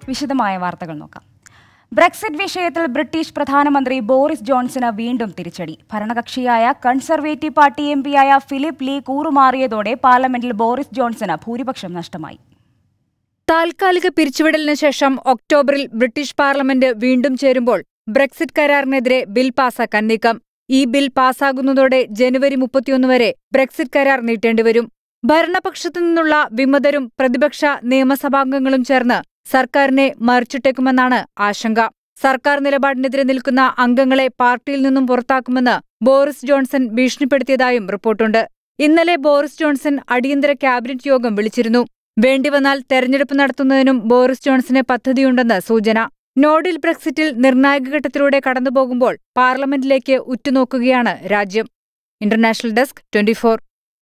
വിശദമായ വാർത്തകൾ നോക്കാം ബ്രെക്സിറ്റ് വിഷയത്തിൽ ബ്രിട്ടീഷ് പ്രധാനമന്ത്രി ബോറിസ് ജോൺസന് വീണ്ടും തിരിച്ചടി ഭരണകക്ഷിയായ കൺസർവേറ്റീവ് പാർട്ടി എം പിയായ ഫിലിപ്പ് ലീ കൂറുമാറിയതോടെ പാർലമെന്റിൽ ബോറിസ് ജോൺസന് ഭൂരിപക്ഷം നഷ്ടമായി താൽക്കാലിക പിരിച്ചുവിടലിന് ശേഷം ഒക്ടോബറിൽ ബ്രിട്ടീഷ് പാർലമെന്റ് വീണ്ടും ചേരുമ്പോൾ ബ്രെക്സിറ്റ് കരാറിനെതിരെ ബിൽ പാസാക്കാൻ നീക്കം ഈ ബിൽ പാസ്സാകുന്നതോടെ ജനുവരി മുപ്പത്തിയൊന്ന് വരെ ബ്രെക്സിറ്റ് കരാർ നീട്ടേണ്ടിവരും ഭരണപക്ഷത്തു നിന്നുള്ള വിമതരും പ്രതിപക്ഷ നിയമസഭാംഗങ്ങളും ചേർന്ന് സർക്കാരിനെ മറിച്ചിട്ടേക്കുമെന്നാണ് ആശങ്ക സർക്കാർ നിലപാടിനെതിരെ നിൽക്കുന്ന അംഗങ്ങളെ പാർട്ടിയിൽ നിന്നും പുറത്താക്കുമെന്ന് ബോറിസ് ജോൺസൺ ഭീഷണിപ്പെടുത്തിയതായും റിപ്പോർട്ടുണ്ട് ഇന്നലെ ബോറിസ് ജോൺസൺ അടിയന്തര ക്യാബിനറ്റ് യോഗം വിളിച്ചിരുന്നു വേണ്ടിവന്നാൽ തെരഞ്ഞെടുപ്പ് നടത്തുന്നതിനും ബോറിസ് ജോൺസന് പദ്ധതിയുണ്ടെന്ന് സൂചന നോഡിൽ ബ്രെക്സിറ്റിൽ നിർണായക ഘട്ടത്തിലൂടെ കടന്നുപോകുമ്പോൾ പാർലമെന്റിലേക്ക് ഉറ്റുനോക്കുകയാണ് രാജ്യം ഇന്റർനാഷണൽ ഡെസ്ക് ട്വന്റിഫോർ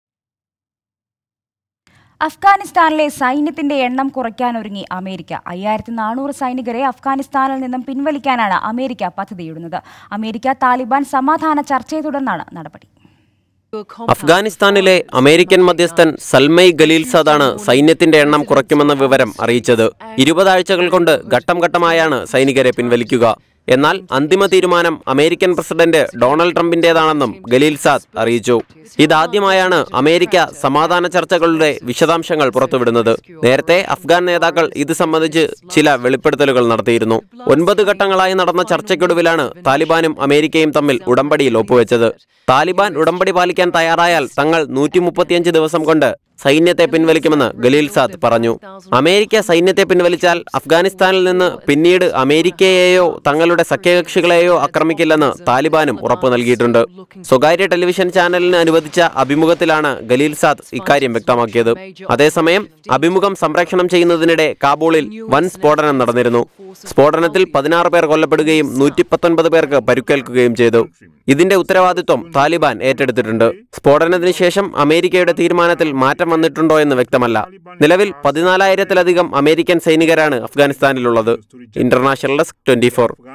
അഫ്ഗാനിസ്ഥാനിലെ സൈന്യത്തിന്റെ എണ്ണം കുറയ്ക്കാനൊരുങ്ങി അമേരിക്ക അയ്യായിരത്തി നാനൂറ് സൈനികരെ അഫ്ഗാനിസ്ഥാനിൽ നിന്നും പിൻവലിക്കാനാണ് അമേരിക്ക പദ്ധതിയിടുന്നത് അമേരിക്ക താലിബാൻ സമാധാന ചർച്ചയെ തുടർന്നാണ് നടപടി അഫ്ഗാനിസ്ഥാനിലെ അമേരിക്കൻ മധ്യസ്ഥൻ സൽമൈ ഖലീൽസാദാണ് സൈന്യത്തിന്റെ എണ്ണം കുറയ്ക്കുമെന്ന വിവരം അറിയിച്ചത് ഇരുപതാഴ്ചകൾ കൊണ്ട് ഘട്ടം ഘട്ടമായാണ് സൈനികരെ പിൻവലിക്കുക എന്നാൽ അന്തിമ തീരുമാനം അമേരിക്കൻ പ്രസിഡന്റ് ഡൊണാൾഡ് ട്രംപിന്റേതാണെന്നും ഖലീൽസാദ് അറിയിച്ചു ഇതാദ്യമായാണ് അമേരിക്ക സമാധാന ചർച്ചകളുടെ വിശദാംശങ്ങൾ പുറത്തുവിടുന്നത് നേരത്തെ അഫ്ഗാൻ നേതാക്കൾ ഇത് സംബന്ധിച്ച് ചില വെളിപ്പെടുത്തലുകൾ നടത്തിയിരുന്നു ഒൻപത് ഘട്ടങ്ങളായി നടന്ന ചർച്ചയ്ക്കൊടുവിലാണ് താലിബാനും അമേരിക്കയും തമ്മിൽ ഉടമ്പടിയിൽ ഒപ്പുവെച്ചത് താലിബാൻ ഉടമ്പടി പാലിക്കാൻ തയ്യാറായാൽ തങ്ങൾ നൂറ്റി മുപ്പത്തിയഞ്ച് ദിവസം കൊണ്ട് സൈന്യത്തെ പിൻവലിക്കുമെന്ന് ഖലീൽസാദ് പറഞ്ഞു അമേരിക്ക സൈന്യത്തെ പിൻവലിച്ചാൽ അഫ്ഗാനിസ്ഥാനിൽ നിന്ന് പിന്നീട് അമേരിക്കയെയോ തങ്ങളുടെ സഖ്യകക്ഷികളെയോ ആക്രമിക്കില്ലെന്ന് താലിബാനും ഉറപ്പു നൽകിയിട്ടുണ്ട് സ്വകാര്യ ടെലിവിഷൻ ചാനലിന് അനുവദിച്ച അഭിമുഖത്തിലാണ് ഖലീൽസാദ് ഇക്കാര്യം വ്യക്തമാക്കിയത് അതേസമയം അഭിമുഖം സംപ്രേഷണം ചെയ്യുന്നതിനിടെ കാബൂളിൽ വൻ സ്ഫോടനം നടന്നിരുന്നു സ്ഫോടനത്തിൽ പതിനാറ് പേർ കൊല്ലപ്പെടുകയും നൂറ്റി പത്തൊൻപത് പേർക്ക് പരുക്കേൽക്കുകയും ചെയ്തു ഇതിന്റെ ഉത്തരവാദിത്വം താലിബാൻ ഏറ്റെടുത്തിട്ടുണ്ട് സ്ഫോടനത്തിന് ശേഷം അമേരിക്കയുടെ തീരുമാനത്തിൽ മാറ്റം വന്നിട്ടുണ്ടോ എന്ന് വ്യക്തമല്ല നിലവിൽ പതിനാലായിരത്തിലധികം അമേരിക്കൻ സൈനികരാണ് അഫ്ഗാനിസ്ഥാനിലുള്ളത് ഇന്റർനാഷണൽ ഡെസ്ക് ട്വന്റി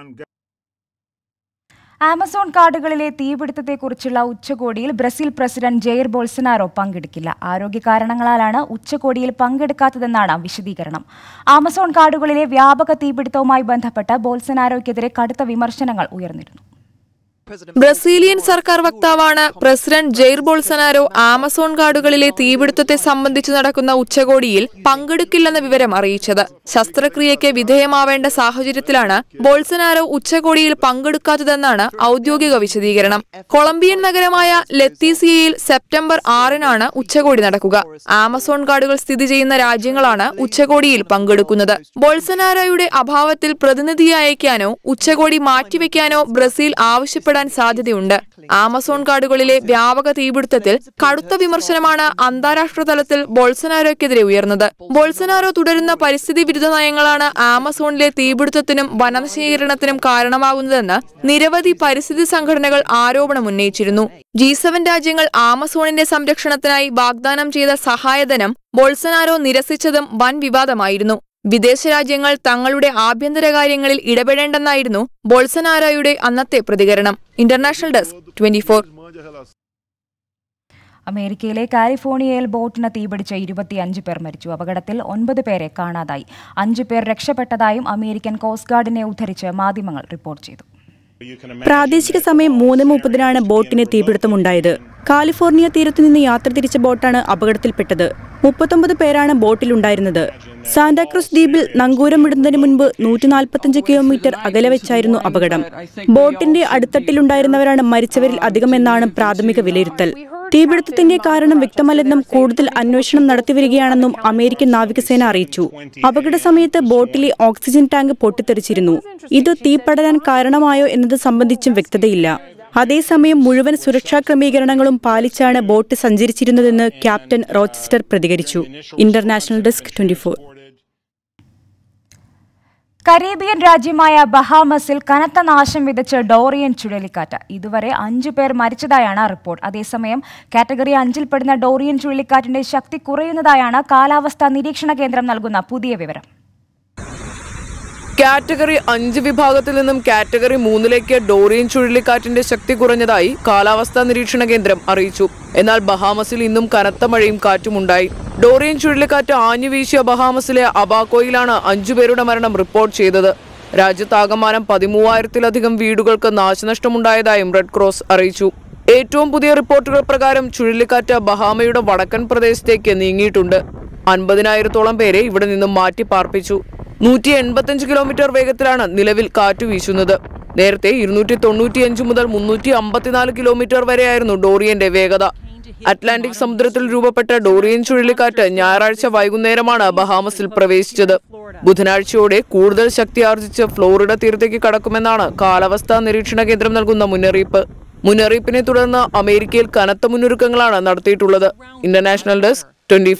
ആമസോൺ കാർഡുകളിലെ തീപിടുത്തത്തെക്കുറിച്ചുള്ള ഉച്ചകോടിയിൽ ബ്രസീൽ പ്രസിഡന്റ് ജെയർ ബോൾസനാരോ പങ്കെടുക്കില്ല ആരോഗ്യ കാരണങ്ങളാലാണ് ഉച്ചകോടിയിൽ പങ്കെടുക്കാത്തതെന്നാണ് വിശദീകരണം ആമസോൺ കാർഡുകളിലെ വ്യാപക തീപിടുത്തവുമായി ബന്ധപ്പെട്ട് ബോൾസനാരോയ്ക്കെതിരെ കടുത്ത വിമർശനങ്ങൾ ഉയർന്നിരുന്നു ബ്രസീലിയൻ സർക്കാർ വക്താവാണ് പ്രസിഡന്റ് ജെയർ ബോൾസനാരോ ആമസോൺ കാടുകളിലെ തീപിടുത്തത്തെ സംബന്ധിച്ച് നടക്കുന്ന ഉച്ചകോടിയിൽ പങ്കെടുക്കില്ലെന്ന വിവരം അറിയിച്ചത് ശസ്ത്രക്രിയയ്ക്ക് വിധേയമാവേണ്ട സാഹചര്യത്തിലാണ് ബോൾസനാരോ ഉച്ചകോടിയിൽ പങ്കെടുക്കാത്തതെന്നാണ് ഔദ്യോഗിക വിശദീകരണം കൊളംബിയൻ നഗരമായ ലത്തീസിയയിൽ സെപ്റ്റംബർ ആറിനാണ് ഉച്ചകോടി നടക്കുക ആമസോൺ കാടുകൾ സ്ഥിതി ചെയ്യുന്ന രാജ്യങ്ങളാണ് ഉച്ചകോടിയിൽ പങ്കെടുക്കുന്നത് ബോൾസനാരോയുടെ അഭാവത്തിൽ പ്രതിനിധിയെ അയക്കാനോ ഉച്ചകോടി മാറ്റിവെക്കാനോ ബ്രസീൽ ആവശ്യപ്പെടാൻ സാധ്യതയുണ്ട് ആമസോൺ കാടുകളിലെ വ്യാപക തീപിടുത്തത്തിൽ കടുത്ത വിമർശനമാണ് അന്താരാഷ്ട്ര തലത്തിൽ ബോൾസനാരോയ്ക്കെതിരെ ഉയർന്നത് ബോൾസനാരോ തുടരുന്ന പരിസ്ഥിതി വിരുദ്ധ നയങ്ങളാണ് ആമസോണിലെ തീപിടുത്തത്തിനും വനനശീകരണത്തിനും കാരണമാകുന്നതെന്ന് നിരവധി പരിസ്ഥിതി സംഘടനകൾ ആരോപണം ഉന്നയിച്ചിരുന്നു ജി സെവൻ രാജ്യങ്ങൾ ആമസോണിന്റെ സംരക്ഷണത്തിനായി വാഗ്ദാനം ചെയ്ത സഹായധനം ബോൾസനാരോ നിരസിച്ചതും വൻ വിവാദമായിരുന്നു വിദേശ രാജ്യങ്ങൾ തങ്ങളുടെ ആഭ്യന്തര കാര്യങ്ങളിൽ ഇടപെടേണ്ടെന്നായിരുന്നു ബോൾസനാരോയുടെ അന്നത്തെ പ്രതികരണം ഇന്റർനാഷണൽ ഡെസ്ക് ട്വന്റി അമേരിക്കയിലെ കാലിഫോർണിയയിൽ ബോട്ടിന് തീപിടിച്ച ഇരുപത്തിയഞ്ച് പേർ മരിച്ചു അപകടത്തിൽ ഒൻപത് പേരെ കാണാതായി അഞ്ചു പേർ രക്ഷപ്പെട്ടതായും അമേരിക്കൻ കോസ്റ്റ് ഗാർഡിനെ ഉദ്ധരിച്ച് മാധ്യമങ്ങൾ റിപ്പോർട്ട് ചെയ്തു പ്രാദേശിക സമയം മൂന്ന് മുപ്പതിനാണ് ബോട്ടിന് തീപിടുത്തമുണ്ടായത് കാലിഫോർണിയ തീരത്തു നിന്ന് യാത്ര തിരിച്ച ബോട്ടാണ് അപകടത്തിൽപ്പെട്ടത് മുപ്പത്തൊമ്പത് പേരാണ് ബോട്ടിലുണ്ടായിരുന്നത് സാന്റാക്രൂസ് ദ്വീപിൽ നങ്കൂരം വിടുന്നതിന് മുൻപ് നൂറ്റി നാൽപ്പത്തഞ്ച് കിലോമീറ്റർ അകലെ വെച്ചായിരുന്നു അപകടം ബോട്ടിന്റെ അടിത്തട്ടിലുണ്ടായിരുന്നവരാണ് മരിച്ചവരിൽ അധികമെന്നാണ് പ്രാഥമിക വിലയിരുത്തൽ തീപിടുത്തത്തിന്റെ കാരണം വ്യക്തമല്ലെന്നും കൂടുതൽ അന്വേഷണം നടത്തിവരികയാണെന്നും അമേരിക്കൻ നാവികസേന അറിയിച്ചു അപകട സമയത്ത് ബോട്ടിലെ ഓക്സിജൻ ടാങ്ക് പൊട്ടിത്തെറിച്ചിരുന്നു ഇത് തീ പടരാൻ കാരണമായോ എന്നത് സംബന്ധിച്ചും വ്യക്തതയില്ല അതേസമയം മുഴുവൻ സുരക്ഷാ ക്രമീകരണങ്ങളും പാലിച്ചാണ് ബോട്ട് സഞ്ചരിച്ചിരുന്നതെന്ന് ക്യാപ്റ്റൻ റോച്ചസ്റ്റർ പ്രതികരിച്ചു ഇന്റർനാഷണൽ ഡെസ്ക് ട്വന്റി കരീബിയൻ രാജ്യമായ ബഹാമസിൽ കനത്ത നാശം വിതച്ച് ഡോറിയൻ ചുഴലിക്കാറ്റ് ഇതുവരെ അഞ്ചു പേർ മരിച്ചതായാണ് റിപ്പോർട്ട് അതേസമയം കാറ്റഗറി അഞ്ചിൽപ്പെടുന്ന ഡോറിയൻ ചുഴലിക്കാറ്റിന്റെ ശക്തി കുറയുന്നതായാണ് കാലാവസ്ഥാ നിരീക്ഷണ കേന്ദ്രം നൽകുന്ന പുതിയ വിവരം കാറ്റഗറി അഞ്ച് വിഭാഗത്തിൽ നിന്നും കാറ്റഗറി മൂന്നിലേക്ക് ഡോറിയൻ ചുഴലിക്കാറ്റിന്റെ ശക്തി കുറഞ്ഞതായി കാലാവസ്ഥാ നിരീക്ഷണ കേന്ദ്രം അറിയിച്ചു എന്നാൽ ബഹാമസിൽ ഇന്നും കനത്ത മഴയും കാറ്റും ഉണ്ടായി ഡോറിയൻ ചുഴലിക്കാറ്റ് ആഞ്ഞു വീശിയ ബഹാമസിലെ അബാക്കോയിലാണ് അഞ്ചുപേരുടെ മരണം റിപ്പോർട്ട് ചെയ്തത് രാജ്യത്താകമാനം പതിമൂവായിരത്തിലധികം വീടുകൾക്ക് നാശനഷ്ടമുണ്ടായതായും റെഡ് ക്രോസ് അറിയിച്ചു ഏറ്റവും പുതിയ റിപ്പോർട്ടുകൾ പ്രകാരം ചുഴലിക്കാറ്റ് ബഹാമയുടെ വടക്കൻ പ്രദേശത്തേക്ക് നീങ്ങിയിട്ടുണ്ട് അൻപതിനായിരത്തോളം പേരെ ഇവിടെ നിന്നും മാറ്റി പാർപ്പിച്ചു നൂറ്റി എൺപത്തിയഞ്ച് കിലോമീറ്റർ വേഗത്തിലാണ് നിലവിൽ കാറ്റ് വീശുന്നത് നേരത്തെ ഇരുന്നൂറ്റി തൊണ്ണൂറ്റിയഞ്ച് മുതൽ മുന്നൂറ്റി അമ്പത്തിനാല് കിലോമീറ്റർ വരെയായിരുന്നു ഡോറിയന്റെ വേഗത അറ്റ്ലാന്റിക് സമുദ്രത്തിൽ രൂപപ്പെട്ട ഡോറിയൻ ചുഴലിക്കാറ്റ് ഞായറാഴ്ച വൈകുന്നേരമാണ് ബഹാമസിൽ പ്രവേശിച്ചത് ബുധനാഴ്ചയോടെ കൂടുതൽ ശക്തി ആർജിച്ച് ഫ്ലോറിഡ തീരത്തേക്ക് കടക്കുമെന്നാണ് കാലാവസ്ഥാ നിരീക്ഷണ കേന്ദ്രം നൽകുന്ന മുന്നറിയിപ്പ് മുന്നറിയിപ്പിനെ തുടർന്ന് അമേരിക്കയിൽ കനത്ത മുന്നൊരുക്കങ്ങളാണ് നടത്തിയിട്ടുള്ളത് ഇന്റർനാഷണൽ ഡെസ്ക് ട്വന്റി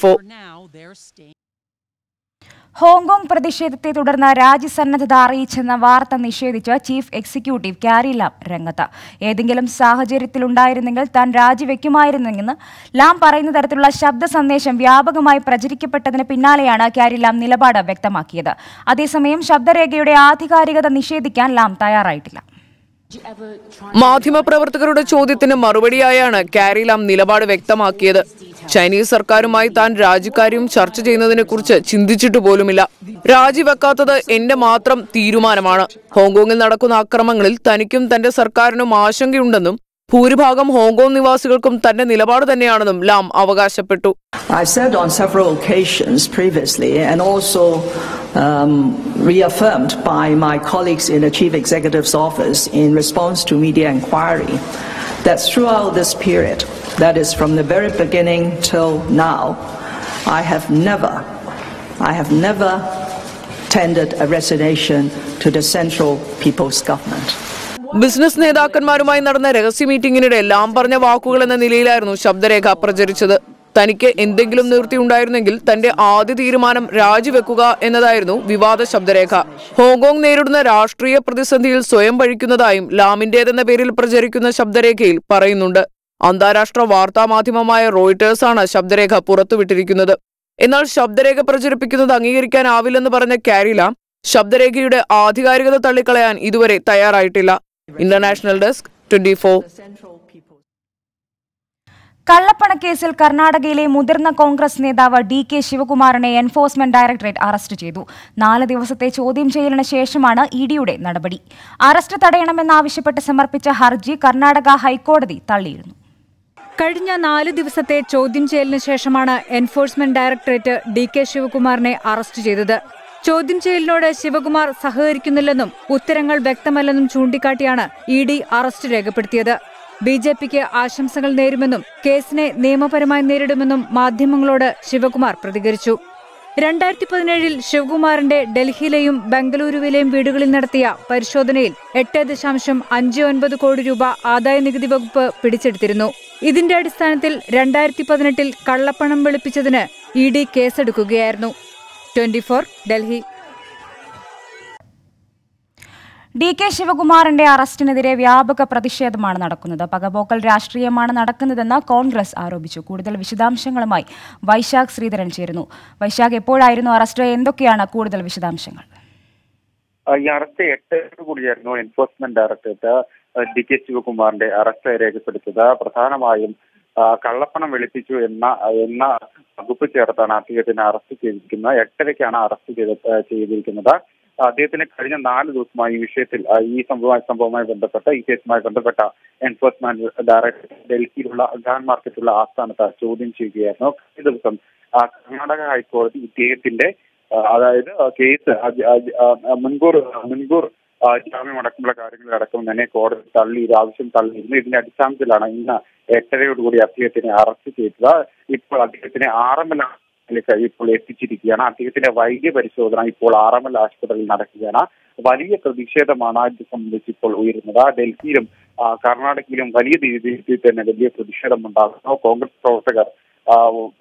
ഹോങ്കോങ് പ്രതിഷേധത്തെ തുടർന്ന് രാജ്യസന്നദ്ധത അറിയിച്ചെന്ന വാർത്ത നിഷേധിച്ച് ചീഫ് എക്സിക്യൂട്ടീവ് കാരി ലാം രംഗത്ത് ഏതെങ്കിലും സാഹചര്യത്തിലുണ്ടായിരുന്നെങ്കിൽ താൻ രാജിവെക്കുമായിരുന്നെന്ന് ലാം പറയുന്ന തരത്തിലുള്ള ശബ്ദ സന്ദേശം വ്യാപകമായി പ്രചരിക്കപ്പെട്ടതിന് പിന്നാലെയാണ് കാരി ലാം നിലപാട് വ്യക്തമാക്കിയത് അതേസമയം ശബ്ദരേഖയുടെ ആധികാരികത നിഷേധിക്കാൻ ലാം തയ്യാറായിട്ടില്ല മാധ്യമപ്രവർത്തകരുടെ ചോദ്യത്തിന് മറുപടിയായാണ് കാരി ലാം നിലപാട് വ്യക്തമാക്കിയത് ചൈനീസ് സർക്കാരുമായി താൻ രാജിക്കാര്യം ചർച്ച ചെയ്യുന്നതിനെ കുറിച്ച് ചിന്തിച്ചിട്ട് പോലുമില്ല രാജിവെക്കാത്തത് എന്റെ മാത്രം തീരുമാനമാണ് ഹോങ്കോങ്ങിൽ നടക്കുന്ന അക്രമങ്ങളിൽ തനിക്കും തന്റെ സർക്കാരിനും ആശങ്കയുണ്ടെന്നും ഭൂരിഭാഗം ഹോങ്കോങ് നിവാസികൾക്കും തന്റെ നിലപാട് തന്നെയാണെന്നും ലാം അവകാശപ്പെട്ടു I've said on several occasions previously and also um, reaffirmed by my colleagues in the Chief Executive's office in response to media inquiry that throughout this period, that is from the very beginning till now, I have never, I have never tendered a resignation to the Central People's Government. Business നേതാക്കന്മാരുമായി നടന്ന രഹസ്യ മീറ്റിംഗിനിടെ ലാം പറഞ്ഞ വാക്കുകൾ എന്ന നിലയിലായിരുന്നു ശബ്ദരേഖ പ്രചരിച്ചത് തനിക്ക് എന്തെങ്കിലും നിവൃത്തി ഉണ്ടായിരുന്നെങ്കിൽ തന്റെ ആദ്യ തീരുമാനം രാജിവെക്കുക എന്നതായിരുന്നു വിവാദ ശബ്ദരേഖ ഹോങ്കോങ് നേരിടുന്ന രാഷ്ട്രീയ പ്രതിസന്ധിയിൽ സ്വയം പഴിക്കുന്നതായും ലാമിന്റേതെന്ന പേരിൽ പ്രചരിക്കുന്ന ശബ്ദരേഖയിൽ പറയുന്നുണ്ട് അന്താരാഷ്ട്ര വാർത്താ മാധ്യമമായ റോയിട്ടേഴ്സ് ആണ് ശബ്ദരേഖ പുറത്തുവിട്ടിരിക്കുന്നത് എന്നാൽ ശബ്ദരേഖ പ്രചരിപ്പിക്കുന്നത് അംഗീകരിക്കാനാവില്ലെന്ന് പറഞ്ഞ കാരിലാം ശബ്ദരേഖയുടെ ആധികാരികത തള്ളിക്കളയാൻ ഇതുവരെ തയ്യാറായിട്ടില്ല ഇന്റർനാഷണൽ ഡെസ്ക് ട്വന്റി കള്ളപ്പണക്കേസിൽ കർണാടകയിലെ മുതിർന്ന കോൺഗ്രസ് നേതാവ് ഡി കെ ശിവകുമാറിനെ എൻഫോഴ്സ്മെന്റ് ഡയറക്ടറേറ്റ് അറസ്റ്റ് ചെയ്തു നാല് ദിവസത്തെ ചോദ്യം ചെയ്യലിന് ശേഷമാണ് ഇ ഡിയുടെ നടപടി അറസ്റ്റ് തടയണമെന്നാവശ്യപ്പെട്ട് സമർപ്പിച്ച ഹർജി കർണാടക ഹൈക്കോടതി തള്ളിയിരുന്നു കഴിഞ്ഞ നാല് ദിവസത്തെ ചോദ്യം ചെയ്യലിന് ശേഷമാണ് എൻഫോഴ്സ്മെന്റ് ഡയറക്ടറേറ്റ് ഡി കെ ശിവകുമാറിനെ അറസ്റ്റ് ചെയ്തത് ചോദ്യം ചെയ്യലിനോട് ശിവകുമാർ സഹകരിക്കുന്നില്ലെന്നും ഉത്തരങ്ങൾ വ്യക്തമല്ലെന്നും ചൂണ്ടിക്കാട്ടിയാണ് ഇ ഡി അറസ്റ്റ് രേഖപ്പെടുത്തിയത് ബി ജെ പിക്ക് ആശംസകൾ നേരുമെന്നും കേസിനെ നിയമപരമായി നേരിടുമെന്നും മാധ്യമങ്ങളോട് ശിവകുമാർ പ്രതികരിച്ചു രണ്ടായിരത്തി പതിനേഴിൽ ശിവകുമാറിന്റെ ഡൽഹിയിലെയും ബംഗളൂരുവിലെയും വീടുകളിൽ നടത്തിയ പരിശോധനയിൽ എട്ട് ദശാംശം അഞ്ച് ഒൻപത് കോടി രൂപ ആദായനികുതി വകുപ്പ് പിടിച്ചെടുത്തിരുന്നു ഇതിന്റെ അടിസ്ഥാനത്തിൽ രണ്ടായിരത്തി പതിനെട്ടിൽ കള്ളപ്പണം വെളുപ്പിച്ചതിന് ഇ ഡി കേസെടുക്കുകയായിരുന്നു twenty four Delhi D K ശിവകുമാറിന്റെ അറസ്റ്റിനെതിരെ വ്യാപക പ്രതിഷേധമാണ് നടക്കുന്നത് പകപോക്കൽ രാഷ്ട്രീയമാണ് നടക്കുന്നതെന്ന് കോൺഗ്രസ് ആരോപിച്ചു കൂടുതൽ വിശദാംശങ്ങളുമായി വൈശാഖ് ശ്രീധരൻ ചേരുന്നു വൈശാഖ് എപ്പോഴായിരുന്നു അറസ്റ്റ് എന്തൊക്കെയാണ് കൂടുതൽ വിശദാംശങ്ങൾ ആ, ഈ അറസ്റ്റ് എട്ടോട് കൂടിയായിരുന്നു എൻഫോഴ്സ്മെന്റ് ഡയറക്ടറേറ്റ് ആ, ഡി കെ ശിവകുമാറിന്റെ അറസ്റ്റ് രേഖപ്പെടുത്തിയത് പ്രധാനമായും ആ, കള്ളപ്പണം വെളുപ്പിച്ചു എന്ന എന്ന വകുപ്പ് ചേർത്താണ് അദ്ദേഹത്തിനെ അറസ്റ്റ് ചെയ്തിരിക്കുന്നത് എട്ടരയ്ക്കാണ് അറസ്റ്റ് ചെയ്ത് ആ, ചെയ്തിരിക്കുന്നത് അദ്ദേഹത്തിന് കഴിഞ്ഞ നാല് ദിവസമായി ഈ വിഷയത്തിൽ ആ, ഈ സംഭവ സംഭവവുമായി ബന്ധപ്പെട്ട ഈ കേസുമായി ബന്ധപ്പെട്ട എൻഫോഴ്സ്മെന്റ് ഡയറക്ടർ ഡൽഹിയിലുള്ള ഖാൻ മാർക്കറ്റുള്ള ആസ്ഥാനത്ത് ചോദ്യം ചെയ്യുകയായിരുന്നു കഴിഞ്ഞ ദിവസം ആ, കർണാടക ഹൈക്കോടതി ഇദ്ദേഹത്തിന്റെ ആ, അതായത് ആ, കേസ് അത് അത് ആ, മുൻകൂർ മുൻകൂർ ആ, ജാമ്യം അടക്കമുള്ള കാര്യങ്ങളടക്കം തന്നെ കോടതി തള്ളി ഇത് ആവശ്യം തള്ളിയിരുന്നു ഇതിന്റെ അടിസ്ഥാനത്തിലാണ് ഇന്ന് എട്ടരയോടുകൂടി അദ്ദേഹത്തിനെ അറസ്റ്റ് ചെയ്തത് ഇപ്പോൾ അദ്ദേഹത്തിനെ ആറന്മുള ഇപ്പോൾ എത്തിച്ചിരിക്കുകയാണ് അദ്ദേഹത്തിന്റെ വൈദ്യ പരിശോധന ഇപ്പോൾ ആറന്മുള ആശുപത്രിയിൽ നടക്കുകയാണ് വലിയ പ്രതിഷേധമാണ് ഇത് സംബന്ധിച്ച് ഇപ്പോൾ ഉയരുന്നത് ഡൽഹിയിലും ആ, കർണാടകയിലും വലിയ രീതിയിൽ തന്നെ വലിയ പ്രതിഷേധം ഉണ്ടാകുന്നു കോൺഗ്രസ് പ്രവർത്തകർ ആ,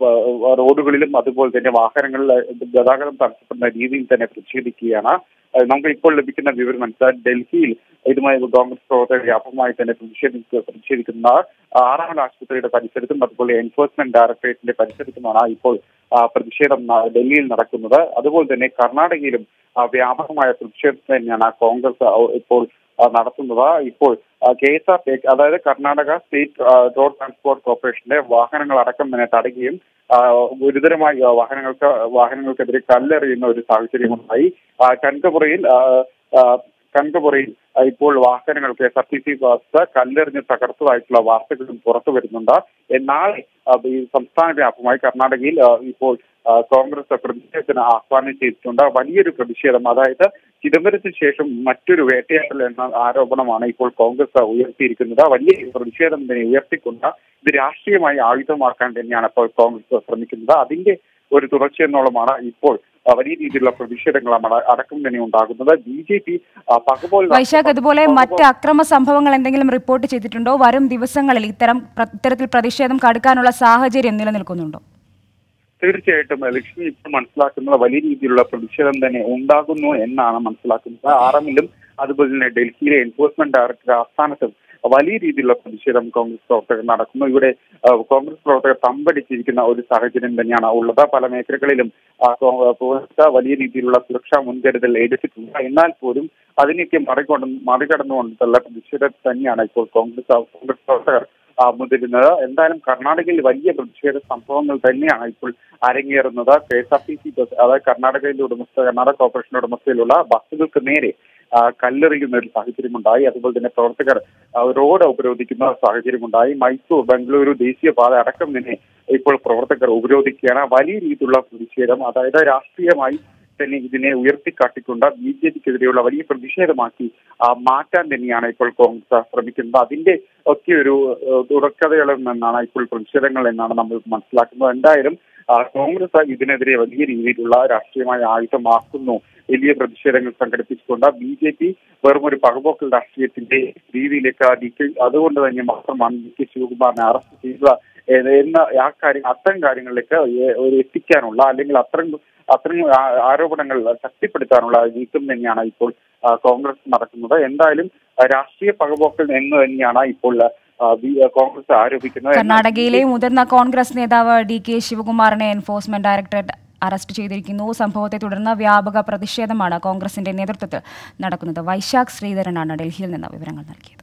വ- റോഡുകളിലും അതുപോലെ തന്നെ വാഹനങ്ങളിൽ ഗതാഗതം തടസ്സപ്പെടുന്ന രീതിയിൽ തന്നെ പ്രതിഷേധിക്കുകയാണ് ആ, നമുക്ക് ഇപ്പോൾ ലഭിക്കുന്ന വിവരം മനസ്സിലാക്കി ഡൽഹിയിൽ ഇതുമായി കോൺഗ്രസ് പ്രവർത്തകർ വ്യാപകമായി തന്നെ പ്രതിഷേധിക്ക പ്രതിഷേധിക്കുന്ന ആറാമൽ ആശുപത്രിയുടെ പരിസരത്തും അതുപോലെ എൻഫോഴ്സ്മെന്റ് ഡയറക്ടറേറ്റിന്റെ പരിസരത്തുമാണ് ഇപ്പോൾ ആ, പ്രതിഷേധം ന- ഡൽഹിയിൽ നടക്കുന്നത് അതുപോലെ തന്നെ കർണാടകയിലും ആ, വ്യാപകമായ പ്രതിഷേധം തന്നെയാണ് കോൺഗ്രസ് ആ, ഇപ്പോൾ ആ, നടത്തുന്നത് ഇപ്പോൾ കെ എസ് ആർ ടി അതായത് കർണാടക സ്റ്റേറ്റ് ആ, റോഡ് ട്രാൻസ്പോർട്ട് കോർപ്പറേഷന്റെ വാഹനങ്ങൾ അടക്കം തന്നെ തടയുകയും ആ, ഗുരുതരമായി ആ, വാഹനങ്ങൾക്ക് വാഹനങ്ങൾക്കെതിരെ കല്ലെറിയുന്ന ഒരു സാഹചര്യമുണ്ടായി ആ, കനകപുരയിൽ ആ, ആ, കനകപുരയിൽ ആ, ഇപ്പോൾ വാഹനങ്ങൾ K S R T C bus കല്ലെറിഞ്ഞ് തകർത്തതായിട്ടുള്ള വാർത്തകളും പുറത്തു വരുന്നുണ്ട് എന്നാൽ ആ, ഈ സംസ്ഥാന വ്യാപകമായി കർണാടകയിൽ ആ, ഇപ്പോൾ ആ, കോൺഗ്രസ് പ്രതിഷേധത്തിന് ആഹ്വാനം ചെയ്തിട്ടുണ്ട് വലിയൊരു പ്രതിഷേധം അതായത് ചിദംബരത്തിന് ശേഷം മറ്റൊരു വേട്ടയാടൽ എന്ന ആരോപണമാണ് ഇപ്പോൾ കോൺഗ്രസ് ഉയർത്തിയിരിക്കുന്നത് വലിയ പ്രതിഷേധം തന്നെ ഉയർത്തിക്കൊണ്ട് ഇത് രാഷ്ട്രീയമായി ആയുധമാക്കാൻ തന്നെയാണ് ഇപ്പോൾ കോൺഗ്രസ് ശ്രമിക്കുന്നത് അതിന്റെ ഒരു തുടർച്ചയെന്നോളമാണ് ഇപ്പോൾ ആ, വലിയ രീതിയിലുള്ള പ്രതിഷേധങ്ങളാണ് അടക്കം തന്നെ ഉണ്ടാകുന്നത് ബി ജെ പി പകപോൽ വൈശാഖ് അതുപോലെ മറ്റ് അക്രമ സംഭവങ്ങൾ എന്തെങ്കിലും റിപ്പോർട്ട് ചെയ്തിട്ടുണ്ടോ വരും ദിവസങ്ങളിൽ ഇത്തരം പ്ര- ഇത്തരത്തിൽ പ്രതിഷേധം കടുക്കാനുള്ള സാഹചര്യം നിലനിൽക്കുന്നുണ്ടോ തീർച്ചയായിട്ടും ലക്ഷ്മി ഇപ്പോൾ മനസ്സിലാക്കുന്നത് വലിയ രീതിയിലുള്ള പ്രതിഷേധം തന്നെ ഉണ്ടാകുന്നു എന്നാണ് മനസ്സിലാക്കുന്നത് ആറമിലും അതുപോലെ തന്നെ ഡൽഹിയിലെ എൻഫോഴ്സ്മെന്റ് ഡയറക്ടർ ആസ്ഥാനത്തും വലിയ രീതിയിലുള്ള പ്രതിഷേധം കോൺഗ്രസ് പ്രവർത്തകർ നടക്കുന്നു ഇവിടെ ആ, കോൺഗ്രസ് പ്രവർത്തകർ തമ്പടിച്ചിരിക്കുന്ന ഒരു സാഹചര്യം തന്നെയാണ് ഉള്ളത് പല മേഖലകളിലും ആ, കോ- പോലീസ് വലിയ രീതിയിലുള്ള സുരക്ഷാ മുൻകരുതൽ എടുത്തിട്ടുണ്ട് എന്നാൽ പോലും അതിനെയൊക്കെ മറികടന്ന് മറികടന്നുകൊണ്ടുള്ള പ്രതിഷേധം തന്നെയാണ് ഇപ്പോൾ കോൺഗ്രസ് കോൺഗ്രസ് പ്രവർത്തകർ ആ, മുതിരുന്നത് എന്തായാലും കർണാടകയിൽ വലിയ പ്രതിഷേധ സംഭവങ്ങൾ തന്നെയാണ് ഇപ്പോൾ അരങ്ങേറുന്നത് K S R T C bus അതായത് കർണാടകയിലെ ഉടമസ്ഥ കർണാടക കോർപ്പറേഷന്റെ ഉടമസ്ഥയിലുള്ള ബസ്സുകൾക്ക് നേരെ ആ, കല്ലെറിയുന്ന ഒരു സാഹചര്യമുണ്ടായി അതുപോലെ തന്നെ പ്രവർത്തകർ ആ, റോഡ് ഉപരോധിക്കുന്ന സാഹചര്യമുണ്ടായി മൈസൂർ ബംഗളൂരു ദേശീയപാത അടക്കം തന്നെ ഇപ്പോൾ പ്രവർത്തകർ ഉപരോധിക്കുകയാണ് വലിയ രീതിയിലുള്ള പ്രതിഷേധം അതായത് രാഷ്ട്രീയമായി തന്നെ ഇതിനെ ഉയർത്തിക്കാട്ടിക്കൊണ്ട് ബി ജെ പിക്കെതിരെയുള്ള വലിയ പ്രതിഷേധമാക്കി ആ, മാറ്റാൻ തന്നെയാണ് ഇപ്പോൾ കോൺഗ്രസ് ശ്രമിക്കുന്നത് അതിന്റെ ഒക്കെ ഒരു ഏഹ്, തുടർക്കഥകളിൽ നിന്നാണ് ഇപ്പോൾ പ്രതിഷേധങ്ങൾ എന്നാണ് നമ്മൾ മനസ്സിലാക്കുന്നത് എന്തായാലും ആ, കോൺഗ്രസ് ഇതിനെതിരെ വലിയ രീതിയിലുള്ള രാഷ്ട്രീയമായ ആയുധമാക്കുന്നു വലിയ പ്രതിഷേധങ്ങൾ സംഘടിപ്പിച്ചുകൊണ്ട് ബി ജെ പി വെറും ഒരു പകപോക്കൽ രാഷ്ട്രീയത്തിന്റെ രീതിയിലേക്ക് ആ ഡി കെ അതുകൊണ്ട് തന്നെ മാത്രമാണ് ഡി കെ ശിവകുമാറിനെ അറസ്റ്റ് ചെയ്തത് ഏത് എന്ന ആ കാര്യം അത്തരം കാര്യങ്ങളിലേക്ക് ഏ- ഒരു എത്തിക്കാനുള്ള അല്ലെങ്കിൽ അത്തരം അത്തരം ആ- ആരോപണങ്ങൾ ശക്തിപ്പെടുത്താനുള്ള നീക്കം തന്നെയാണ് ഇപ്പോൾ ആ, കോൺഗ്രസ് നടക്കുന്നത് എന്തായാലും ആ, രാഷ്ട്രീയ പകപോക്കൽ എന്ന് തന്നെയാണ് ഇപ്പോൾ ആ, ബി- കോൺഗ്രസ് ആരോപിക്കുന്നത് എന്നാൽ കർണാടകയിലെ മുതിർന്ന കോൺഗ്രസ് നേതാവ് ഡി കെ ശിവകുമാറിനെ എൻഫോഴ്സ്മെന്റ് ഡയറക്ടറേറ്റ് അറസ്റ്റ് ചെയ്തിരിക്കുന്നു സംഭവത്തെ തുടർന്ന് വ്യാപക പ്രതിഷേധമാണ് കോൺഗ്രസിന്റെ നേതൃത്വത്തിൽ നടക്കുന്നത് വൈശാഖ് ശ്രീധരനാണ് ഡൽഹിയിൽ നിന്ന് വിവരങ്ങൾ നൽകിയത്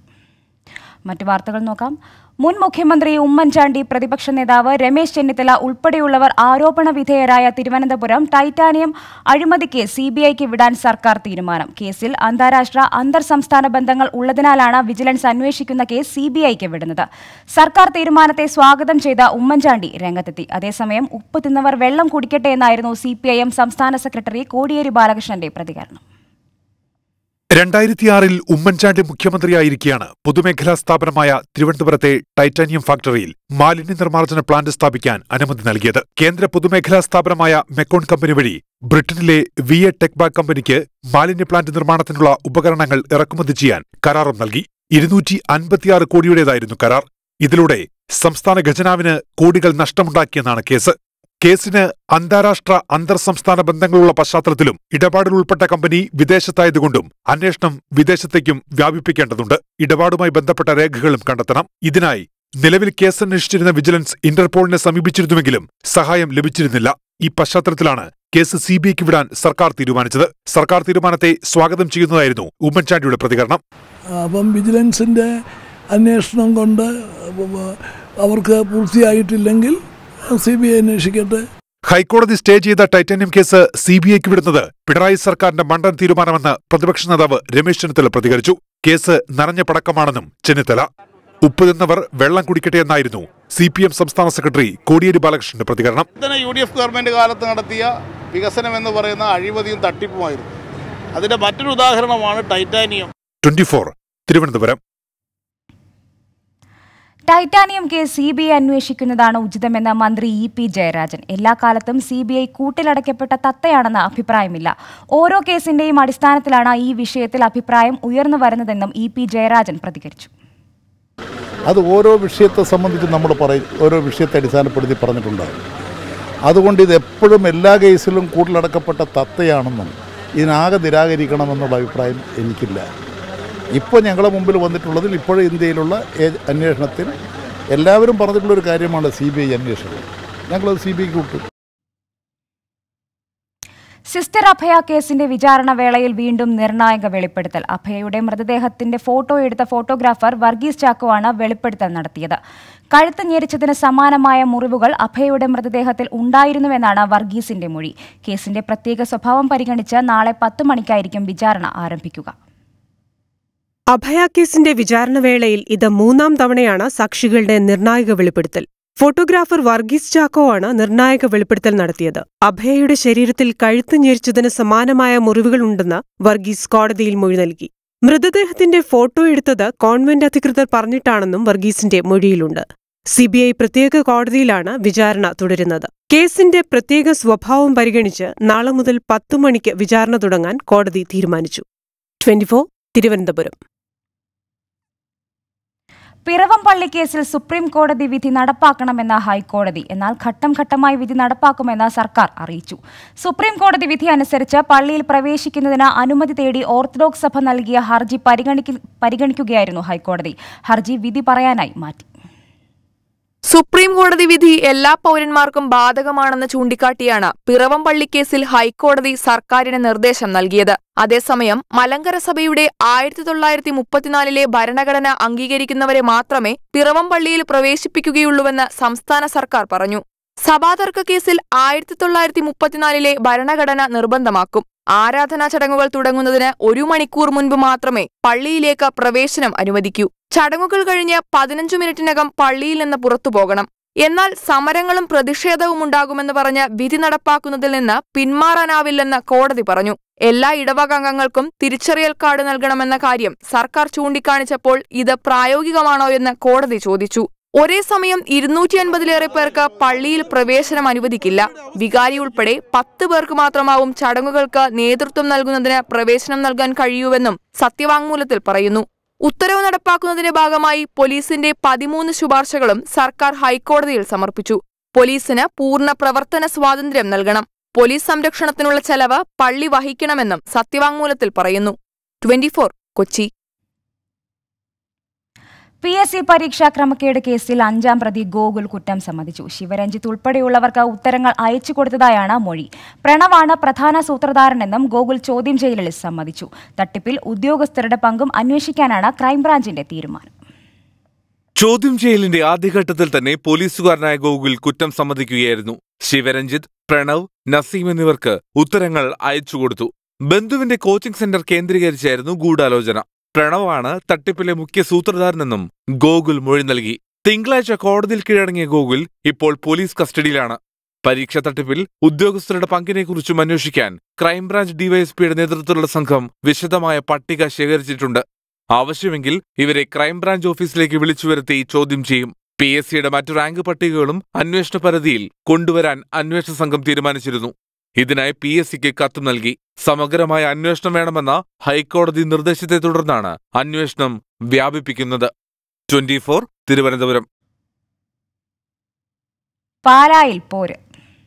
മറ്റു വാർത്തകൾ നോക്കാം മുൻ മുഖ്യമന്ത്രി ഉമ്മൻചാണ്ടി പ്രതിപക്ഷ നേതാവ് രമേശ് ചെന്നിത്തല ഉൾപ്പെടെയുള്ളവർ ആരോപണ വിധേയരായ തിരുവനന്തപുരം ടൈറ്റാനിയം അഴിമതി കേസ് സി ബി ഐക്ക് വിടാൻ സർക്കാർ തീരുമാനം കേസിൽ അന്താരാഷ്ട്ര അന്തർ സംസ്ഥാന ബന്ധങ്ങൾ ഉള്ളതിനാലാണ് വിജിലൻസ് അന്വേഷിക്കുന്ന കേസ് സി ബി ഐക്ക് വിടുന്നത് സർക്കാർ തീരുമാനത്തെ സ്വാഗതം ചെയ്ത ഉമ്മൻചാണ്ടി രംഗത്തെത്തി അതേസമയം ഉപ്പ് തിന്നവർ വെള്ളം കുടിക്കട്ടെ എന്നായിരുന്നു സി സംസ്ഥാന സെക്രട്ടറി കോടിയേരി ബാലകൃഷ്ണന്റെ പ്രതികരണം രണ്ടായിരത്തിയാറിൽ ഉമ്മൻചാണ്ടി മുഖ്യമന്ത്രിയായിരിക്കെയാണ് പൊതുമേഖലാ സ്ഥാപനമായ തിരുവനന്തപുരത്തെ ടൈറ്റാനിയം ഫാക്ടറിയിൽ മാലിന്യ നിർമ്മാർജ്ജന പ്ലാന്റ് സ്ഥാപിക്കാൻ അനുമതി നൽകിയത് കേന്ദ്ര പൊതുമേഖലാ സ്ഥാപനമായ മെക്കോൺ കമ്പനി വഴി ബ്രിട്ടനിലെ വി എ ടെക്ബാക് കമ്പനിക്ക് മാലിന്യ പ്ലാന്റ് നിർമ്മാണത്തിനുള്ള ഉപകരണങ്ങൾ ഇറക്കുമതി ചെയ്യാൻ കരാറും നൽകി ഇരുന്നൂറ്റി അൻപത്തിയാറ് കോടിയുടേതായിരുന്നു കരാർ ഇതിലൂടെ സംസ്ഥാന ഖജനാവിന് കോടികൾ നഷ്ടമുണ്ടാക്കിയെന്നാണ് കേസ് കേസിന് അന്താരാഷ്ട്ര അന്തർ സംസ്ഥാന ബന്ധങ്ങളുള്ള പശ്ചാത്തലത്തിലും ഇടപാടിൽ ഉൾപ്പെട്ട കമ്പനി വിദേശത്തായതുകൊണ്ടും അന്വേഷണം വിദേശത്തേക്കും വ്യാപിപ്പിക്കേണ്ടതുണ്ട് ഇടപാടുമായി ബന്ധപ്പെട്ട രേഖകളും കണ്ടെത്തണം ഇതിനായി നിലവിൽ കേസ് അന്വേഷിച്ചിരുന്ന വിജിലൻസ് ഇന്റർപോളിനെ സമീപിച്ചിരുന്നുവെങ്കിലും സഹായം ലഭിച്ചിരുന്നില്ല ഈ പശ്ചാത്തലത്തിലാണ് കേസ് സി ബി ഐക്ക് വിടാൻ സർക്കാർ തീരുമാനിച്ചത് സർക്കാർ തീരുമാനത്തെ സ്വാഗതം ചെയ്യുന്നതായിരുന്നു ഉമ്മൻചാണ്ടിയുടെ പ്രതികരണം അപ്പം വിജിലൻസിൻ്റെ അന്വേഷണം കൊണ്ട് അവർക്ക് പൂർത്തിയായിട്ടില്ലെങ്കിൽ സി ബി ഐ അന്വേഷിക്കട്ടെ ഹൈക്കോടതി സ്റ്റേ ചെയ്ത ടൈറ്റാനിയം കേസ് സി ബി ഐക്ക് വിടുന്നത് പിണറായി സർക്കാരിന്റെ മണ്ടൻ തീരുമാനമെന്ന് പ്രതിപക്ഷ നേതാവ് രമേശ് ചെന്നിത്തല പ്രതികരിച്ചു കേസ് നനഞ്ഞ പടക്കമാണെന്നും ചെന്നിത്തല ഉപ്പ് തിന്നവർ വെള്ളം കുടിക്കട്ടെ എന്നായിരുന്നു സി പി എം സംസ്ഥാന സെക്രട്ടറി കോടിയേരി ബാലകൃഷ്ണന്റെ പ്രതികരണം തന്നെ യു ഡി എഫ് ഗവൺമെൻറ് കാലത്ത് നടത്തിയ വികസനം എന്ന് പറയുന്ന അഴിമതിയും തട്ടിപ്പുമായിരുന്നു അതിൻ്റെ മറ്റൊരു ഉദാഹരണമാണ് titanium twenty Thiruvananthapuram titanium case C B I അന്വേഷിക്കുന്നതാണ് ഉചിതമെന്ന മന്ത്രി ഇ പി ജയരാജൻ എല്ലാ കാലത്തും സി ബി ഐ കൂട്ടിലടയ്ക്കപ്പെട്ട തത്തയാണെന്ന അഭിപ്രായമില്ല ഓരോ കേസിന്റെയും അടിസ്ഥാനത്തിലാണ് ഈ വിഷയത്തിൽ അഭിപ്രായം ഉയർന്നു വരുന്നതെന്നും ഇ പി ജയരാജൻ പ്രതികരിച്ചു അത് ഓരോ വിഷയത്തെ സംബന്ധിച്ച് നമ്മൾ പറയും ഓരോ വിഷയത്തെ അടിസ്ഥാനപ്പെടുത്തി പറഞ്ഞിട്ടുണ്ടാകും അതുകൊണ്ട് ഇത് എപ്പോഴും എല്ലാ കേസിലും കൂട്ടിലടക്കപ്പെട്ട തത്തയാണെന്നും ഇതിനാകെ നിരാകരിക്കണമെന്നുള്ള അഭിപ്രായം എനിക്കില്ല ഇപ്പോൾ ഞങ്ങളുടെ മുമ്പിൽ വന്നിട്ടുള്ളതിൽ ഇപ്പോഴും ഇന്ത്യയിലുള്ള ഏ- അന്വേഷണത്തിൽ എല്ലാവരും പറഞ്ഞിട്ടുള്ളൊരു കാര്യമാണ് സി ബി ഐ അന്വേഷണം ഞങ്ങളത് സി ബി ഐക്ക് വിട്ടു സിസ്റ്റർ അഭയ കേസിന്റെ വിചാരണ വേളയിൽ വീണ്ടും നിർണായക വെളിപ്പെടുത്തൽ അഭയയുടെ മൃതദേഹത്തിന്റെ ഫോട്ടോ എടുത്ത ഫോട്ടോഗ്രാഫർ വർഗീസ് ചാക്കോ ആണ് വെളിപ്പെടുത്തൽ നടത്തിയത് കഴുത്ത് ഞെരിച്ചതിന് സമാനമായ മുറിവുകൾ അഭയയുടെ മൃതദേഹത്തിൽ ഉണ്ടായിരുന്നുവെന്നാണ് വർഗീസിന്റെ മൊഴി കേസിന്റെ പ്രത്യേക സ്വഭാവം പരിഗണിച്ച് നാളെ പത്ത് മണിക്കായിരിക്കും വിചാരണ ആരംഭിക്കുക അഭയ കേസിന്റെ വിചാരണവേളയിൽ ഇത് മൂന്നാം തവണയാണ് സാക്ഷികളുടെ നിർണായക വെളിപ്പെടുത്തൽ ഫോട്ടോഗ്രാഫർ വർഗീസ് ചാക്കോ ആണ് നിർണായക വെളിപ്പെടുത്തൽ നടത്തിയത് അഭയയുടെ ശരീരത്തിൽ കഴുത്ത് ഞെരിച്ചതിന് സമാനമായ മുറിവുകളുണ്ടെന്ന് വർഗീസ് കോടതിയിൽ മൊഴി നൽകി മൃതദേഹത്തിന്റെ ഫോട്ടോ എടുത്തത് കോൺവെന്റ് അധികൃതർ പറഞ്ഞിട്ടാണെന്നും വർഗീസിന്റെ മൊഴിയിലുണ്ട് സിബിഐ പ്രത്യേക കോടതിയിലാണ് വിചാരണ തുടരുന്നത് കേസിന്റെ പ്രത്യേക സ്വഭാവം പരിഗണിച്ച് നാളെ മുതൽ പത്തു മണിക്ക് വിചാരണ തുടങ്ങാൻ കോടതി തീരുമാനിച്ചു ട്വന്റിഫോർ തിരുവനന്തപുരം പിറവം പള്ളി കേസിൽ സുപ്രീം കോടതി വിധി നടപ്പാക്കണമെന്ന ഹൈക്കോടതി എന്നാൽ ഘട്ടം ഘട്ടമായി വിധി നടപ്പാക്കുമെന്ന് സർക്കാർ അറിയിച്ചു സുപ്രീം കോടതി വിധി അനുസരിച്ച് പള്ളിയിൽ പ്രവേശിക്കുന്നതിന് അനുമതി തേടി ഓർത്തഡോക്സ് സഭ നൽകിയ ഹർജി പരിഗണിക്ക- പരിഗണിക്കുകയായിരുന്നു ഹൈക്കോടതി ഹർജി വിധി പറയാനായി മാറ്റി സുപ്രീം കോടതി വിധി എല്ലാ പൗരന്മാർക്കും ബാധകമാണെന്ന് ചൂണ്ടിക്കാട്ടിയാണ് പിറവം പള്ളിക്കേസിൽ ഹൈക്കോടതി സർക്കാരിന് നിർദ്ദേശം നൽകിയത് അതേസമയം മലങ്കര സഭയുടെ ആയിരത്തി തൊള്ളായിരത്തി മുപ്പത്തിനാലിലെ ഭരണഘടന അംഗീകരിക്കുന്നവരെ മാത്രമേ പിറവം പള്ളിയിൽ പ്രവേശിപ്പിക്കുകയുള്ളൂവെന്ന് സംസ്ഥാന സർക്കാർ പറഞ്ഞു സഭാതർക്ക കേസിൽ ആയിരത്തി തൊള്ളായിരത്തി മുപ്പത്തിനാലിലെ ഭരണഘടന നിർബന്ധമാക്കും ആരാധനാ ചടങ്ങുകൾ തുടങ്ങുന്നതിന് ഒരു മണിക്കൂർ മുൻപ് മാത്രമേ പള്ളിയിലേക്ക് പ്രവേശനം അനുവദിക്കൂ ചടങ്ങുകൾ കഴിഞ്ഞ് പതിനഞ്ചു മിനിറ്റിനകം പള്ളിയിൽ നിന്ന് പുറത്തു പോകണം എന്നാൽ സമരങ്ങളും പ്രതിഷേധവും ഉണ്ടാകുമെന്ന് പറഞ്ഞ് വിധി നടപ്പാക്കുന്നതിൽ നിന്ന് പിന്മാറാനാവില്ലെന്ന് കോടതി പറഞ്ഞു എല്ലാ ഇടവക അംഗങ്ങൾക്കും തിരിച്ചറിയൽ കാർഡ് നൽകണമെന്ന കാര്യം സർക്കാർ ചൂണ്ടിക്കാണിച്ചപ്പോൾ ഇത് പ്രായോഗികമാണോ എന്ന് കോടതി ചോദിച്ചു ഒരേ സമയം ഇരുന്നൂറ്റി അൻപതിലേറെ പേർക്ക് പള്ളിയിൽ പ്രവേശനം അനുവദിക്കില്ല വികാരി ഉൾപ്പെടെ പത്ത് പേർക്ക് മാത്രമാവും ചടങ്ങുകൾക്ക് നേതൃത്വം നൽകുന്നതിന് പ്രവേശനം നൽകാൻ കഴിയൂവെന്നും സത്യവാങ്മൂലത്തിൽ പറയുന്നു ഉത്തരവ് നടപ്പാക്കുന്നതിന്റെ ഭാഗമായി പോലീസിന്റെ പതിമൂന്ന് ശുപാർശകളും സർക്കാർ ഹൈക്കോടതിയിൽ സമർപ്പിച്ചു പോലീസിന് പൂർണ്ണ പ്രവർത്തന സ്വാതന്ത്ര്യം നൽകണം പോലീസ് സംരക്ഷണത്തിനുള്ള ചെലവ് പള്ളി വഹിക്കണമെന്നും സത്യവാങ്മൂലത്തിൽ പറയുന്നു twenty four Kochi P S C പരീക്ഷാ ക്രമക്കേട് കേസിൽ അഞ്ചാം പ്രതി ഗോകുൽ കുറ്റം സമ്മതിച്ചു ശിവരഞ്ജിത്ത് ഉൾപ്പെടെയുള്ളവർക്ക് ഉത്തരങ്ങൾ അയച്ചു കൊടുത്തതായാണ് മൊഴി പ്രണവാണ് പ്രധാന സൂത്രധാരനെന്നും ഗോകുൽ ചോദ്യം ചെയ്യലിൽ സമ്മതിച്ചു തട്ടിപ്പിൽ ഉദ്യോഗസ്ഥരുടെ പങ്കും അന്വേഷിക്കാനാണ് ക്രൈംബ്രാഞ്ചിന്റെ തീരുമാനം ചോദ്യം ചെയ്യലിന്റെ ആദ്യഘട്ടത്തിൽ തന്നെ പോലീസുകാരനായ ഗോകുൽ കുറ്റം സമ്മതിക്കുകയായിരുന്നു ശിവരഞ്ജിത്ത് പ്രണവ് നസീം എന്നിവർക്ക് ഉത്തരങ്ങൾ അയച്ചുകൊടുത്തു ബന്ധുവിന്റെ കോച്ചിംഗ് സെന്റർ കേന്ദ്രീകരിച്ചായിരുന്നു ഗൂഢാലോചന പ്രണവാണ് തട്ടിപ്പിലെ മുഖ്യ സൂത്രധാരനെന്നും ഗോകുൽ മൊഴി നൽകി തിങ്കളാഴ്ച കോടതിയിൽ കീഴടങ്ങിയ ഗോകുൽ ഇപ്പോൾ പോലീസ് കസ്റ്റഡിയിലാണ് പരീക്ഷ തട്ടിപ്പിൽ ഉദ്യോഗസ്ഥരുടെ പങ്കിനെക്കുറിച്ചും അന്വേഷിക്കാൻ ക്രൈംബ്രാഞ്ച് ഡിവൈഎസ്പിയുടെ നേതൃത്വത്തിലുള്ള സംഘം വിശദമായ പട്ടിക ശേഖരിച്ചിട്ടുണ്ട് ആവശ്യമെങ്കിൽ ഇവരെ ക്രൈംബ്രാഞ്ച് ഓഫീസിലേക്ക് വിളിച്ചു വരുത്തി ചോദ്യം ചെയ്യും പി എസ് സിയുടെ മറ്റു റാങ്ക് പട്ടികകളും അന്വേഷണ പരിധിയിൽ കൊണ്ടുവരാൻ അന്വേഷണ സംഘം തീരുമാനിച്ചിരുന്നു ഇതിനായി പി എസ് സിക്ക് കത്ത് നൽകി സമഗ്രമായ അന്വേഷണം വേണമെന്ന ഹൈക്കോടതി നിർദ്ദേശത്തെ തുടർന്നാണ് അന്വേഷണം വ്യാപിപ്പിക്കുന്നത് ട്വന്റി തിരുവനന്തപുരം പാലായിൽ പോര്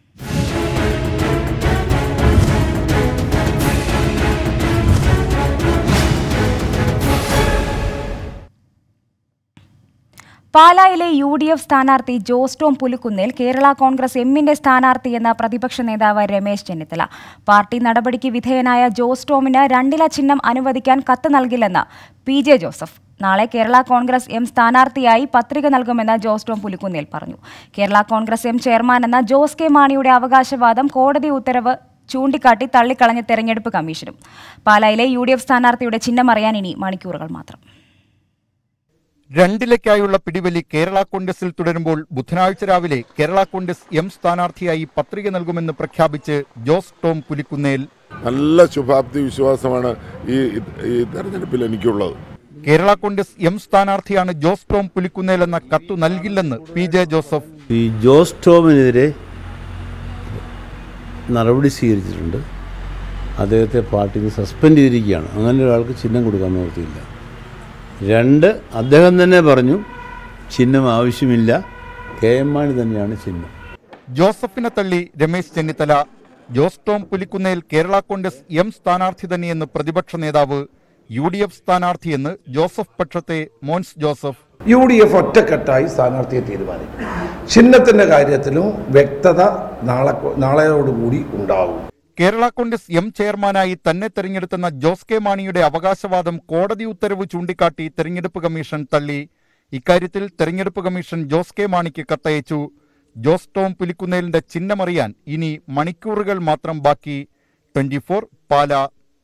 പാലായിലെ യു ഡി എഫ് സ്ഥാനാർത്ഥി ജോസ് ടോം പുലുക്കുന്നേൽ കേരള കോൺഗ്രസ് എമ്മിന്റെ സ്ഥാനാർത്ഥിയെന്ന പ്രതിപക്ഷ നേതാവ് രമേശ് ചെന്നിത്തല പാർട്ടി നടപടിക്ക് വിധേയനായ ജോസ് ടോമിന് രണ്ടില ചിഹ്നം അനുവദിക്കാൻ കത്ത് നൽകില്ലെന്ന് പി ജെ ജോസഫ് നാളെ കേരള കോൺഗ്രസ് എം സ്ഥാനാർത്ഥിയായി പത്രിക നൽകുമെന്ന് ജോസ് ടോം പുലുക്കുന്നേൽ പറഞ്ഞു കേരള കോൺഗ്രസ് എം ചെയർമാൻ എന്ന ജോസ് കെ മാണിയുടെ അവകാശവാദം കോടതി ഉത്തരവ് ചൂണ്ടിക്കാട്ടി തള്ളിക്കളഞ്ഞ തെരഞ്ഞെടുപ്പ് കമ്മീഷനും പാലായിലെ യു ഡി എഫ് സ്ഥാനാർത്ഥിയുടെ ചിഹ്നം അറിയാൻ ഇനി മണിക്കൂറുകൾ മാത്രം രണ്ടിലയ്ക്കായുള്ള പിടിവലി കേരള കോൺഗ്രസിൽ തുടരുമ്പോൾ ബുധനാഴ്ച രാവിലെ കേരള കോൺഗ്രസ് എം സ്ഥാനാർത്ഥിയായി പത്രിക നൽകുമെന്ന് പ്രഖ്യാപിച്ച് ജോസ് ടോം പുലിക്കുന്നേൽ നല്ല ശുഭാപ്തി വിശ്വാസമാണ് ഈ ഈ തെരഞ്ഞെടുപ്പിൽ എനിക്കുള്ളത് കേരള കോൺഗ്രസ് എം സ്ഥാനാർത്ഥിയാണ് ജോസ് ടോം പുലിക്കുന്നേൽ എന്ന കത്തു നൽകില്ലെന്ന് പി ജെ ജോസഫ് ഈ ജോസ് ടോമിനെതിരെ നടപടി സ്വീകരിച്ചിട്ടുണ്ട് അദ്ദേഹത്തെ പാർട്ടിയിൽ നിന്ന് സസ്പെൻഡ് ചെയ്തിരിക്കുകയാണ് അങ്ങനെ ഒരാൾക്ക് ചിഹ്നം കൊടുക്കാൻ നിവൃത്തിയില്ല രണ്ട് അദ്ദേഹം തന്നെ പറഞ്ഞു ചിഹ്നം ആവശ്യമില്ല കെ എം മാണി തന്നെയാണ് ചിഹ്നം ജോസഫിനെ തള്ളി രമേശ് ചെന്നിത്തല ജോസ് ടോം പുലിക്കുന്നേൽ കേരള കോൺഗ്രസ് എം സ്ഥാനാർത്ഥി തന്നെയെന്ന് പ്രതിപക്ഷ നേതാവ് യു ഡി എഫ് സ്ഥാനാർത്ഥിയെന്ന് ജോസഫ് പക്ഷത്തെ Mons Joseph U D F ഒറ്റക്കെട്ടായി സ്ഥാനാർത്ഥിയെ തീരുമാനിക്കും ചിഹ്നത്തിന്റെ കാര്യത്തിലും വ്യക്തത നാളെ നാളെയോടുകൂടി ഉണ്ടാകും കേരള കോൺഗ്രസ് എം ചെയർമാനായി തന്നെ തെരഞ്ഞെടുത്തെന്ന ജോസ് കെ മാണിയുടെ അവകാശവാദം കോടതി ഉത്തരവ് ചൂണ്ടിക്കാട്ടി തെരഞ്ഞെടുപ്പ് കമ്മീഷൻ തള്ളി ഇക്കാര്യത്തിൽ തെരഞ്ഞെടുപ്പ് കമ്മീഷൻ ജോസ് കെ മാണിക്ക് കത്തയച്ചു ജോസ് ടോം പുലിക്കുന്നേലിന്റെ ചിഹ്നമറിയാൻ ഇനി മണിക്കൂറുകൾ മാത്രം ബാക്കി ട്വന്റി ഫോർ പാല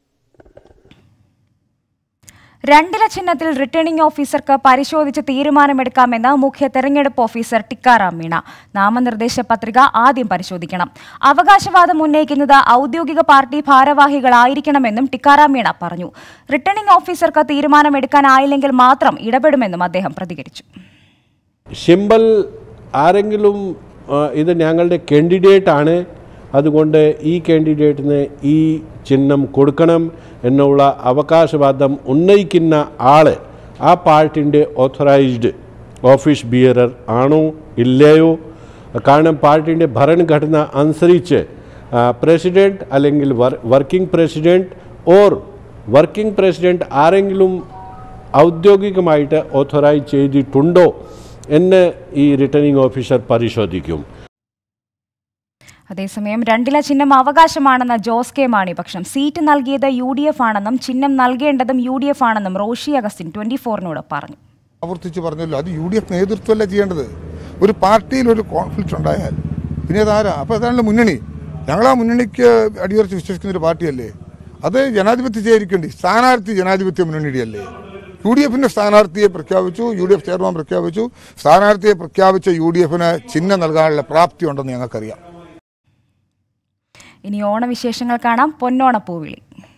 രണ്ടില ചിഹ്നത്തിൽ റിട്ടേണിംഗ് ഓഫീസർക്ക് പരിശോധിച്ച് തീരുമാനമെടുക്കാമെന്ന് മുഖ്യ തെരഞ്ഞെടുപ്പ് ഓഫീസർ ടിക്കാറാം മീണ നാമനിർദ്ദേശ പത്രിക ആദ്യം പരിശോധിക്കണം അവകാശവാദം ഉന്നയിക്കുന്നത് ഔദ്യോഗിക പാർട്ടി ഭാരവാഹികളായിരിക്കണമെന്നും ടിക്കാറാം മീണ പറഞ്ഞു റിട്ടേണിംഗ് ഓഫീസർക്ക് തീരുമാനമെടുക്കാനായില്ലെങ്കിൽ മാത്രം ഇടപെടുമെന്നും അദ്ദേഹം പ്രതികരിച്ചു സിമ്പൽ ആരെങ്കിലും ആ, ഇത് ഞങ്ങളുടെ കാൻഡിഡേറ്റ് ആണ് അതുകൊണ്ട് ഈ കാൻഡിഡേറ്റിന് ഈ ചിഹ്നം കൊടുക്കണം എന്നുള്ള അവകാശവാദം ഉന്നയിക്കുന്ന ആൾ ആ പാർട്ടിൻ്റെ ഓഥറൈസ്ഡ് ഓഫീസ് ബിയറർ ആണോ ഇല്ലയോ കാരണം പാർട്ടിൻ്റെ ഭരണഘടന അനുസരിച്ച് പ്രസിഡൻറ്റ് അല്ലെങ്കിൽ working president or working president ആരെങ്കിലും ഔദ്യോഗികമായിട്ട് ഓഥറൈസ് ചെയ്തിട്ടുണ്ടോ എന്ന് ഈ റിട്ടേണിംഗ് ഓഫീസർ പരിശോധിക്കും അതേസമയം രണ്ടില ചിഹ്നം അവകാശമാണെന്ന ജോസ് കെ മാണി പക്ഷം സീറ്റ് നൽകിയത് യു ഡി എഫ് ആണെന്നും ചിഹ്നം നൽകേണ്ടതും യു ഡി എഫ് ആണെന്നും റോഷി അഗസ്റ്റിൻ ട്വന്റി ഫോറിനോട് പറഞ്ഞു ആവർത്തിച്ച് പറഞ്ഞല്ലോ അത് യു ഡി എഫ് നേതൃത്വമല്ല ചെയ്യേണ്ടത് ഒരു പാർട്ടിയിൽ ഒരു കോൺഫ്ലിക്റ്റ് ഉണ്ടായാൽ പിന്നെ അതാരാ അപ്പോൾ അതാണല്ലോ മുന്നണി ഞങ്ങൾ ആ മുന്നണിക്ക് അടിയുറച്ച് വിശ്വസിക്കുന്ന ഒരു പാർട്ടിയല്ലേ അത് ജനാധിപത്യ ചേരിക്കേണ്ടി സ്ഥാനാർത്ഥി ജനാധിപത്യ മുന്നണിയുടെയല്ലേ യു ഡി എഫിന്റെ സ്ഥാനാർത്ഥിയെ പ്രഖ്യാപിച്ചു യു ഡി എഫ് ചെയർമാൻ പ്രഖ്യാപിച്ചു സ്ഥാനാർത്ഥിയെ പ്രഖ്യാപിച്ച യു ഡി എഫിന് ചിഹ്നം നൽകാനുള്ള പ്രാപ്തി ഉണ്ടെന്ന് ഞങ്ങൾക്കറിയാം ഇനി ഓണവിശേഷങ്ങൾ കാണാം പൊന്നോണപ്പൂവിളി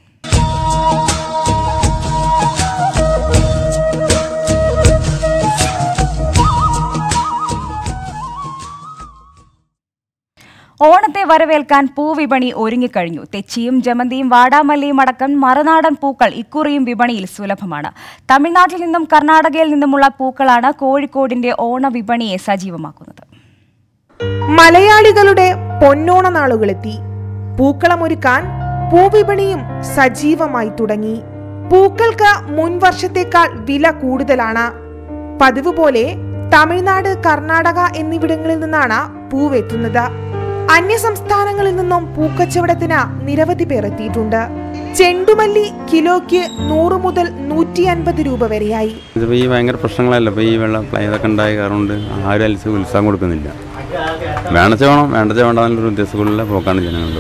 ഓണത്തെ വരവേൽക്കാൻ പൂവിപണി ഒരുങ്ങിക്കഴിഞ്ഞു തെച്ചിയും ജമന്തിയും വാടാമല്ലിയും അടക്കം മറുനാടൻ പൂക്കൾ ഇക്കുറിയും വിപണിയിൽ സുലഭമാണ് തമിഴ്നാട്ടിൽ നിന്നും കർണാടകയിൽ നിന്നുമുള്ള പൂക്കളാണ് കോഴിക്കോടിന്റെ ഓണവിപണിയെ സജീവമാക്കുന്നത് മലയാളികളുടെ പൊന്നോണ നാളുകളെത്തി പൂക്കളമൊരുക്കാൻ പൂവിപണിയും സജീവമായി തുടങ്ങി പൂക്കൾക്ക് മുൻ വർഷത്തേക്കാൾ വില കൂടുതലാണ് പതിവ് പോലെ തമിഴ്നാട് കർണാടക എന്നിവിടങ്ങളിൽ നിന്നാണ് പൂവെത്തുന്നത് അന്യ സംസ്ഥാനങ്ങളിൽ നിന്നും പൂക്കച്ചവടത്തിന് നിരവധി പേർ എത്തിയിട്ടുണ്ട് ചെണ്ടുമല്ലി കിലോയ്ക്ക് നൂറ് മുതൽ നൂറ്റി അൻപത് രൂപ വരെയായി ഇതിപ്പോൾ ഈ ഭയങ്കര പ്രശ്നങ്ങളല്ല ഇപ്പോൾ ഈ വെള്ളം ഇതൊക്കെ ഉണ്ടായ കാരണം ആരും അലിച്ച് ഉത്സാഹം കൊടുക്കുന്നില്ല വേണച്ച വേണം വേണ്ടച്ച വേണ്ട എന്നുള്ളൊരു ഉദ്ദേശത്തിലുള്ള പോക്കാണ് ജനങ്ങളുടെ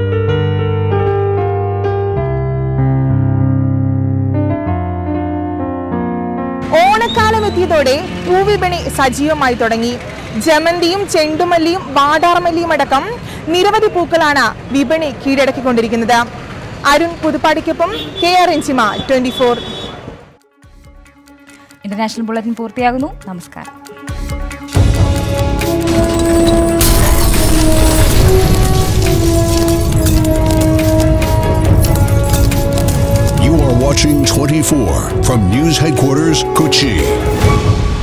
ഓണക്കാലം എത്തിയതോടെ പൂവിപണി സജീവമായി തുടങ്ങി ജമന്തിയും ചെണ്ടുമല്ലിയും വാടാർമല്ലിയും അടക്കം നിരവധി പൂക്കളാണ് വിപണി കീഴടക്കിക്കൊണ്ടിരിക്കുന്നത് അരുൺ പുതുപ്പാടിക്കൊപ്പം കെ ആർ എൻസിമ ട്വന്റി ഫോർ ഇന്റർനാഷണൽ ബുള്ളറ്റിൻ പൂർത്തിയാകുന്നു നമസ്കാരം You are watching 24 from News Headquarters, Kochi.